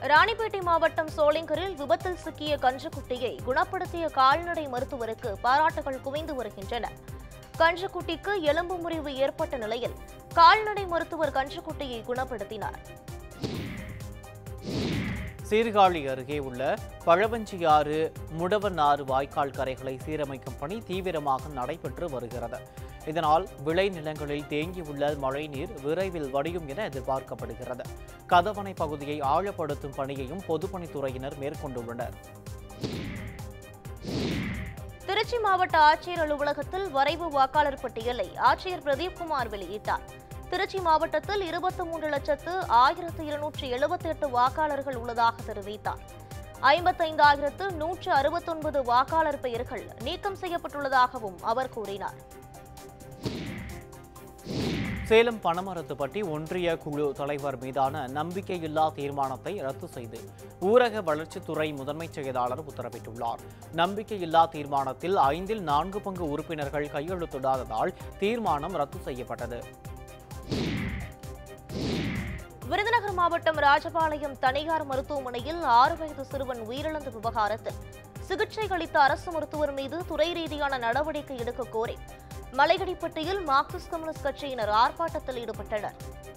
ராணிப்பேட்டை மாவட்டம் சோளிங்கரில் விபத்தில் சிக்கிய கன்றுக்குட்டியை குணப்படுத்திய கால்நடை மருத்துவருக்கு பாராட்டுகள் குவிந்து வருகின்றன கன்றுக்குட்டிக்கு எலும்பு முறிவு ஏற்பட்ட நிலையில் கால்நடை மருத்துவர் கன்றுக்குட்டியை குணப்படுத்தினார் சீர்காழி அருகே உள்ள பழவஞ்சியாறு முடவனாறு வாய்க்கால் கரைகளை சீரமைக்கும் பணி தீவிரமாக நடைபெற்று வருகிறது இதனால் விளைநிலங்களில் தேங்கியுள்ள மழைநீர் விரைவில் வடியும் என எதிர்பார்க்கப்படுகிறது கதவணை பகுதியை ஆழப்படுத்தும் பணியையும் பொதுப்பணித்துறையினர் மேற்கொண்டுள்ளனர் திருச்சி மாவட்ட ஆட்சியர் அலுவலகத்தில் வரைவு வாக்காளர் பட்டியலை ஆட்சியர் பிரதீப்குமார் வெளியிட்டார் திருச்சி மாவட்டத்தில் இருபத்தி மூன்று லட்சத்து ஆயிரத்து இருநூற்று எழுபத்தி எட்டு வாக்காளர்கள் உள்ளதாக தெரிவித்தார் ஐம்பத்தைந்தாயிரத்து நூற்று அறுபத்தொன்பது வாக்காளர் பெயர்கள் நீக்கம் செய்யப்பட்டுள்ளதாகவும் அவர் கூறினார் சேலம் பணமரத்துப்பட்டி ஒன்றிய குழு தலைவர் மீதான நம்பிக்கையில்லா தீர்மானத்தை ரத்து செய்து ஊரக வளர்ச்சித்துறை முதன்மைச் செயலாளர் உத்தரவிட்டுள்ளார் நம்பிக்கையில்லா தீர்மானத்தில் ஐந்தில் நான்கு பங்கு உறுப்பினர்கள் கையெழுத்திடாததால் தீர்மானம் ரத்து செய்யப்பட்டது விருதுநகர் மாவட்டம் ராஜபாளையம் தனியார் மருத்துவமனையில் ஆறு வயது சிறுவன் உயிரிழந்த விவகாரத்தில் சிகிச்சை அளித்த அரசு மருத்துவர் மீது துறை ரீதியான நடவடிக்கை எடுக்க கோரி மலையடிப்பட்டியில் மார்க்சிஸ்ட் கம்யூனிஸ்ட் கட்சியினர் ஆர்ப்பாட்டத்தில் ஈடுபட்டனர்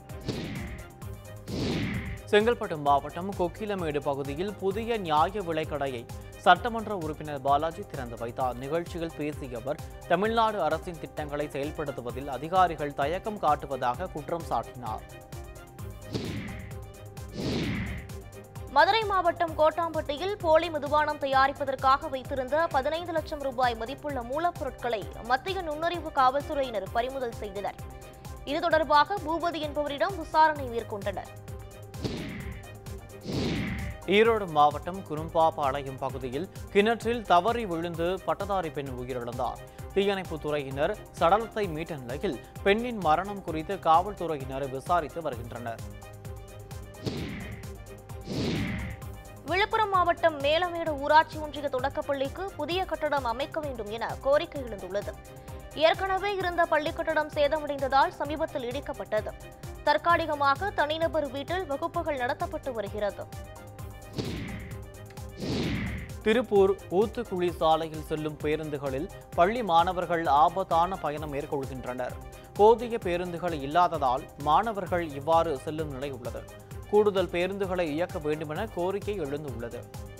செங்கல்பட்டு மாவட்டம் கொக்கிலமேடு பகுதியில் புதிய நியாய விலைக்கடையை சட்டமன்ற உறுப்பினர் பாலாஜி திறந்து வைத்தார் நிகழ்ச்சியில் பேசிய அவர் தமிழ்நாடு அரசின் திட்டங்களை செயல்படுத்துவதில் அதிகாரிகள் தயக்கம் காட்டுவதாக குற்றம் சாட்டினார் மதுரை மாவட்டம் கோட்டாம்பட்டியில் போலி மதுபானம் தயாரிப்பதற்காக வைத்திருந்த பதினைந்து லட்சம் ரூபாய் மதிப்புள்ள மூலப்பொருட்களை மத்திய நுண்ணறிவு காவல்துறையினர் பறிமுதல் செய்தனர் இது தொடர்பாக பூபதி என்பவரிடம் விசாரணை மேற்கொண்டனர் ஈரோடு மாவட்டம் குறும்பாபாளையம் பகுதியில் கிணற்றில் தவறி விழுந்து பட்டதாரி பெண் உயிரிழந்தார் தீயணைப்புத் துறையினர் சடலத்தை மீட்ட நிலையில் பெண்ணின் மரணம் குறித்து காவல்துறையினர் விசாரித்து வருகின்றனர் விழுப்புரம் மாவட்டம் மேலமேடு ஊராட்சி ஒன்றிய தொடக்கப்பள்ளிக்கு புதிய கட்டடம் அமைக்க வேண்டும் என கோரிக்கை எழுந்துள்ளது ஏற்கனவே இருந்த பள்ளி கட்டடம் சேதமடைந்ததால் சமீபத்தில் இடிக்கப்பட்டது தற்காலிகமாக தனிநபர் வீட்டில் வகுப்புகள் நடத்தப்பட்டு வருகிறது திருப்பூர் ஊத்துக்குழி சாலையில் செல்லும் பேருந்துகளில் பள்ளி மாணவர்கள் ஆபத்தான பயணம் மேற்கொள்கின்றனர் போதிய பேருந்துகள் இல்லாததால் மாணவர்கள் இவ்வாறு செல்லும் நிலை உள்ளது கூடுதல் பேருந்துகளை இயக்க வேண்டுமென கோரிக்கை எழுந்துள்ளது